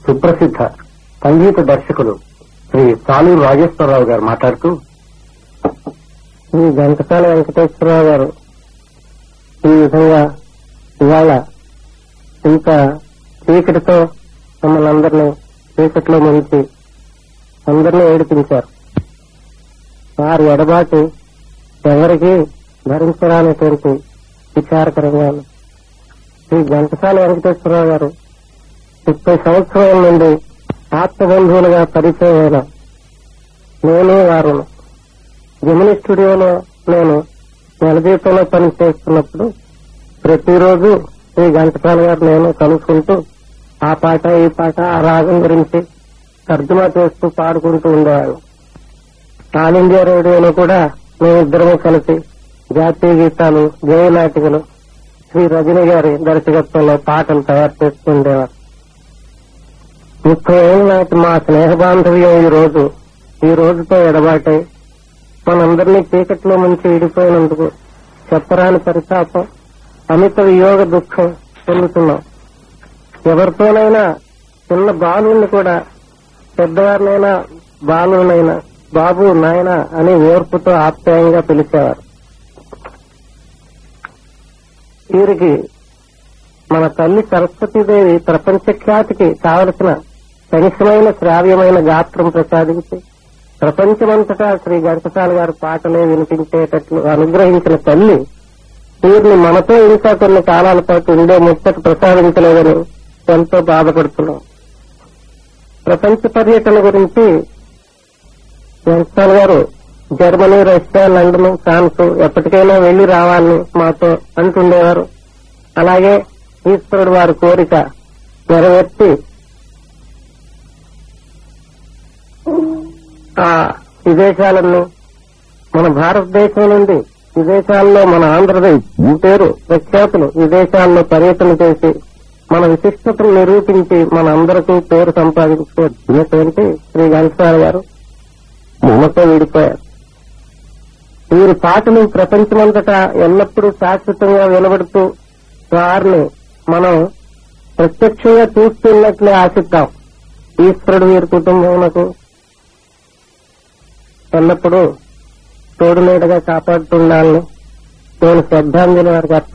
సుప్రసిద్ధ సంగీత దర్శకులు శ్రీ సాలూరు రాజేశ్వరరావు గారు మాట్లాడుతూ ఈ ఘంటసాల వెంకటేశ్వరరావు గారు ఈ విధంగా ఇవాళ ఇంత చీకటితో మమ్మల్ని అందరినీ చీకటిలో ముంచి అందరినీ ఏడిపించారు వారి ఎడబాటు ఎవరికి భరించరానటువంటి విచారకరంగా ఉంది. ఈ ఘంటసాల వెంకటేశ్వరరావు గారు ముప్పై సంవత్సరాల నుండి ఆత్మబంధువులుగా పరిచయమైన నేను వారు జమిని స్టూడియోలో నేను నెలదీపంలో పని చేస్తున్నప్పుడు ప్రతిరోజు ఈ ఘంటసాల గారు నేను కలుసుకుంటూ ఆ పాట ఈ పాట ఆ రాగం గురించి తర్జుమా చేస్తూ పాడుకుంటూ ఉండేవాళ్ళు ఆల్ ఇండియా రేడియోలో కూడా మేమిద్దరము కలిసి జాతీయ గీతాలు జయనాటికలు శ్రీ రజని గారి దర్శకత్వంలో పాటలు తయారు చేస్తూ ఉండేవారు ముప్పై ఏళ్ళ నాటి మా స్నేహ బాంధవ్యం ఈ రోజు ఈ రోజుతో ఎడబాటై మనందరినీ చీకట్లో ముంచి విడిపోయినందుకు చెప్పరాని పరితాపం అమిత వియోగ దుఃఖం పొందుతున్నాం ఎవరితోనైనా చిన్న బాలుని కూడా పెద్దవారినైనా బాలునైనా బాబు నాయన అని ఓర్పుతో ఆప్యాయంగా పిలిచేవారు వీరికి మన తల్లి సరస్వతీదేవి ప్రపంచ ఖ్యాతికి కావలసిన కనిష్టమైన శ్రావ్యమైన గాత్రం ప్రసాదించి ప్రపంచమంతటా శ్రీ ఘంటసాల గారి పాటలే వినిపించేటట్లు అనుగ్రహించిన తల్లి వీరిని మనతో ఇంకా కొన్ని కాలాల పాటు ఉండే ముచ్చట ప్రసాదించలేదని ఎంతో బాధపడుతున్నాం ప్రపంచ పర్యటన గురించి ఘంటసాల గారు జర్మనీ రష్యా లండన్ ఫ్రాన్స్ ఎప్పటికైనా వెళ్లి రావాలని మాతో అంటుండేవారు అలాగే ఈశ్వరుడు వారి కోరిక నెరవేర్చి ఆ విదేశాలను మన భారతదేశం నుండి విదేశాల్లో మన ఆంధ్రప్రదేశ్ పేరు ప్రఖ్యాతులు విదేశాల్లో పర్యటన చేసి మన విశిష్టతను నిరూపించి మన అందరికీ పేరు సంపాదించుకున్నటువంటి శ్రీ ఘంటసాల గారు మనతో విడిపోయారు వీరి పాటలు ప్రపంచమంతటా ఎల్లప్పుడూ శాశ్వతంగా వినబడుతూ వారిని మనం ప్రత్యక్షంగా చూస్తున్నట్లే ఆశిద్దాం ఈశ్వరుడు వీరి కుటుంబమునకు ఎల్లప్పుడూ తోడు నీడగా కాపాడుతుండాలని నేను శ్రద్ధాంజలి వారికి అర్పణ